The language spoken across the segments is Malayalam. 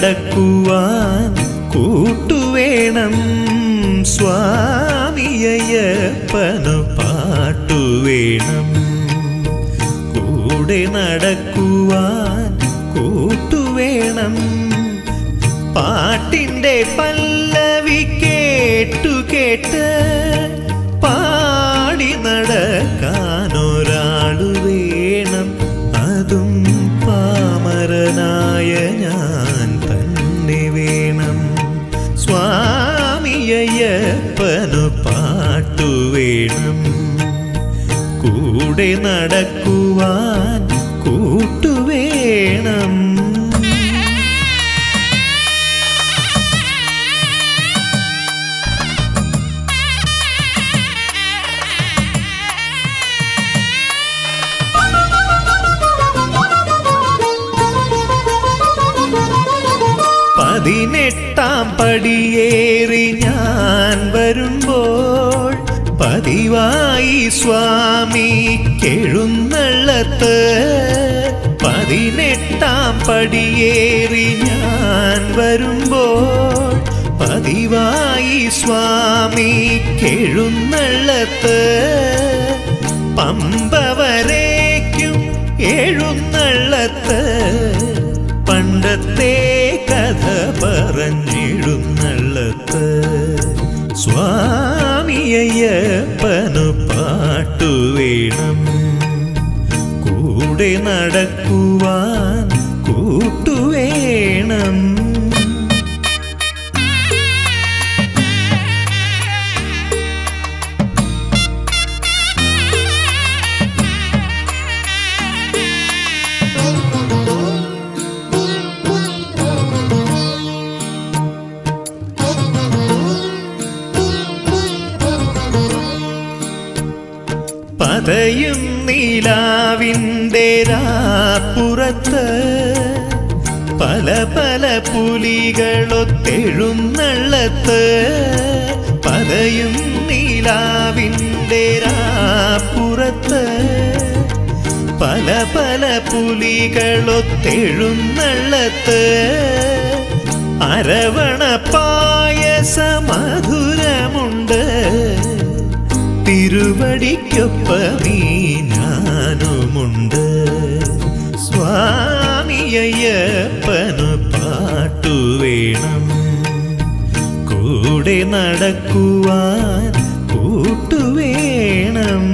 നടക്കുവാൻ കൂട്ടുവേണം സ്വാമിയപ്പനു പാട്ടുവേണം കൂടെ നടക്കുവാൻ കൂട്ടുവേണം പാട്ടിൻ്റെ പല്ലവി കേട്ടു കേട്ട് പാടി നടക്കാനൊരാളു വേണം അതും പാമരനായ ഞാൻ തന്നെ വേണം സ്വാമിയപ്പനു പാട്ടുവേണം കൂടെ നടക്കുവാൻ കൂട്ടുവേണം പതിനെട്ടാം പടിയേറി ഞാൻ വരുമ്പോൾ പതിവായി സ്വാമി കെഴുന്നള്ളത്ത് പതിനെട്ടാം പടിയേറി ഞാൻ വരുമ്പോൾ പതിവായി സ്വാമി കെഴുന്നള്ളത്ത് പമ്പ വരേക്കും എഴുന്നള്ളത്ത് പണ്ടത്തെ കഥ പറഞ്ഞിടുന്നള്ളത്ത് സ്വാമിയപ്പനു പാട്ടുവേണം കൂടെ നടക്കുവാൻ കൂട്ടുവേണം പതയും നീലാവിൻ്റെ രാപ്പുറത്ത് പല പല പുലികളൊത്തെഴുന്നള്ളത്ത് പതയും നീലാവിൻ്റെ രാപ്പുറത്ത് പല പല പുലികളൊത്തെഴുന്നള്ളത്ത് അരവണ പായസ മധുരമുണ്ട് തിരുവടിക്കൊപ്പമീ ഞാനുമുണ്ട് സ്വാമിയപ്പനു പാട്ടുവേണം കൂടെ നടക്കുവാൻ കൂട്ടുവേണം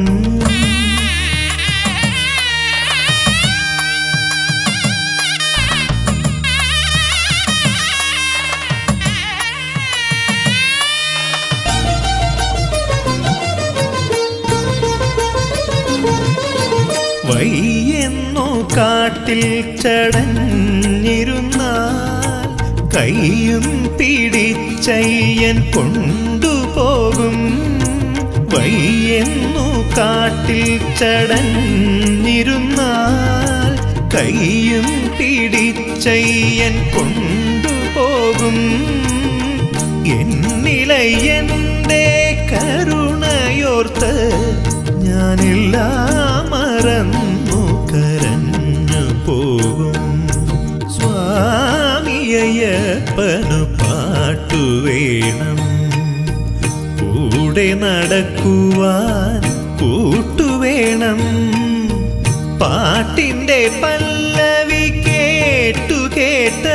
വയ്യെന്നു കാട്ടിൽ ചടഞ്ഞിരുന്നാൽ കൈയും പിടിച്ചയ്യൻ കൊണ്ടുപോകും വയ്യെന്നു കാട്ടിൽ ചടഞ്ഞിരുന്നാൽ കൈയും പിടിച്ചയ്യൻ കൊണ്ടുപോകും എന്നിലയ്യൻ്റെ കരുണയോർത്ത് ഞാനെല്ലാം മറന്നു കരഞ്ഞു പോകും സ്വാമിയപ്പനു പാട്ടുവേണം കൂടെ നടക്കുവാൻ കൂട്ടുവേണം പാട്ടിൻ്റെ പല്ലവി കേട്ടു കേട്ട്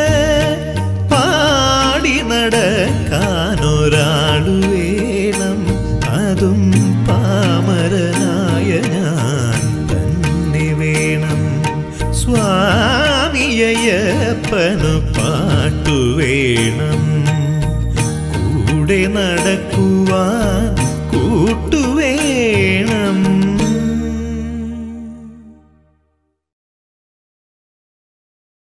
പാടി നടക്കാനൊരാളു വേണം അതും പാമരനായ ഞാൻ തന്നെ വേണം സ്വാമിയപ്പനു പാട്ടുവേണം കൂടെ നടക്കൂ